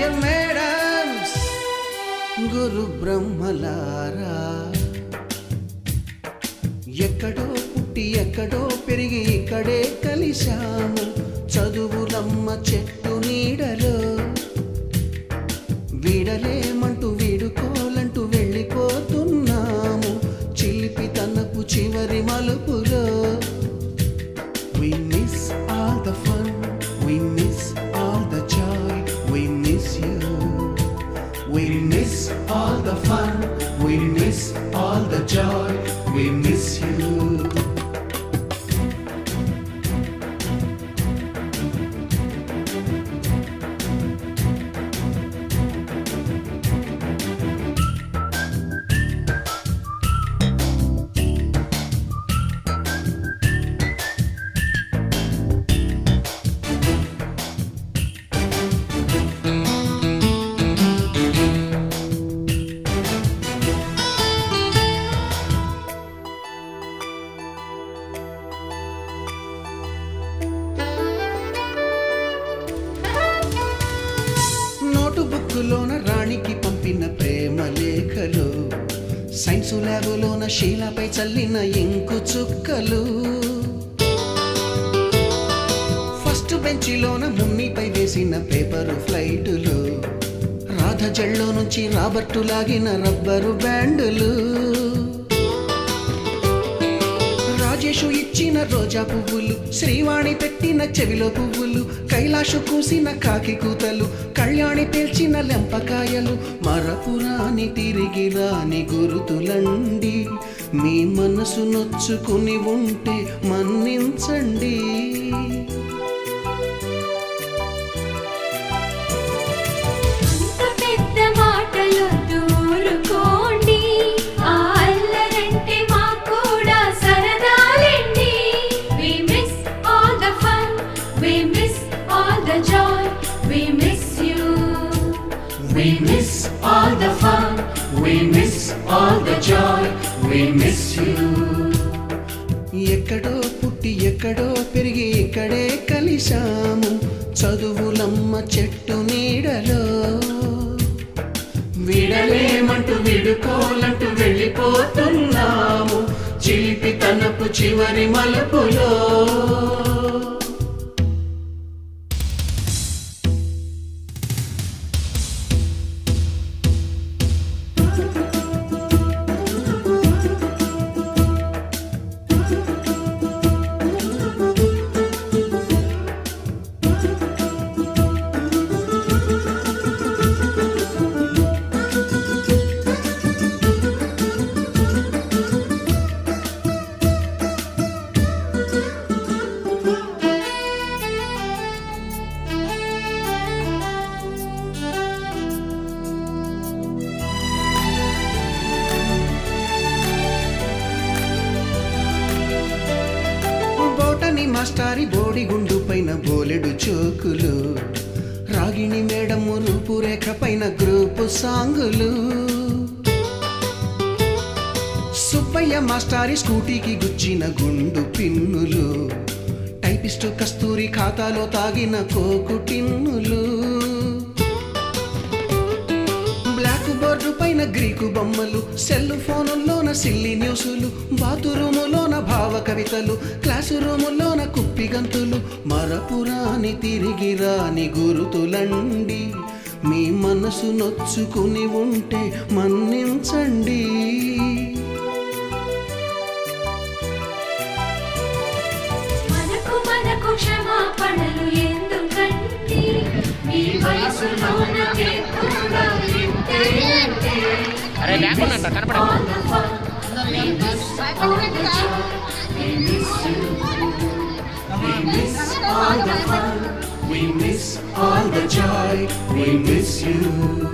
Dear madams గురు బ్రహ్మలారా ఎక్కడో పుట్టి ఎక్కడో పెరిగి ఇక్కడే కలిశాము చదువులమ్మ చెట్టు నీడలో వీడలేమంటూ వీడుకోలంటూ వెళ్ళిపోతున్నాము చిలిపి తనపు చివరి మలుపులో We miss all the fun, we miss all the joy, we miss you. We miss all the fun, we miss all the joy, we miss you. Note బుక్కులోన రాణికి పంపిన ప్రేమ లేఖలు సైన్సు ల్యాబులోన శీలపై చల్లిన ఇంకు చుక్కలు ఫస్ట్ బెంచిలోన మున్నిపై వేసిన పేపరు ఫ్లైటులు రాధ జల్లో నుంచి Robert లాగిన rubber బ్యాండులు Rajesh ఇచ్చిన రోజా పువ్వులు శ్రీవాణి పెట్టిన చెవిలో పువ్వులు కైలాషు కూసిన కాకి కూతలు కళ్యాణి పేల్చిన లెంపకాయలు మరపురాని తిరిగి రాని గురుతులండి మీ మనసు నొచ్చుకుని ఉంటే మన్నించండి అంత పెద్ద మాటలొద్దు ఊరుకోండి ఆ అల్లరంటే మాకు కూడా సరదాలండి We miss all the fun, we miss all the joy, we miss you. We miss all the fun, we miss all the joy, we miss you. ఎక్కడో పుట్టి ఎక్కడో పెరిగి ఇక్కడే కలిశాము చదువులమ్మ చెట్టు నీడలో విడలేమంటూ విడుకోలంటూ వెళ్ళిపోతున్నాము చిలిపి తనపు చివరి మలుపులో బోటని మాస్టారి బోడిగుండు పైన బోలెడు చోకులు రాగిణి మేడము రూపురేఖ పైన గ్రూపు సాంగులు సుబ్బయ్య మాస్టారి స్కూటీకి గుచ్చిన గుండు పిన్నులు టైపిస్టు కస్తూరి ఖాతాలో తాగిన కోకు టిన్నులు బ్లాక్ బోర్డు పైన గ్రీకు బొమ్మలు సెల్ ఫోనుల్లోన సిల్లి న్యూసులు బాతురూములోన భావ కవితలు క్లాసు రూములోన కుప్పి గంతులు మరపురాని తిరిగి రాని గురుతులండి మీ మనసు నొచ్చుకుని ఉంటే మన్నించండి మనకు మనకు క్షమాపణలు ఎందుకండి మీ వయసులోన ఎక్కువగా ఇంతేనంటే అరే లేకుండా కనపడ all the fun, we miss all the joy, we miss you. We miss all the fun, we miss all the joy, we miss you.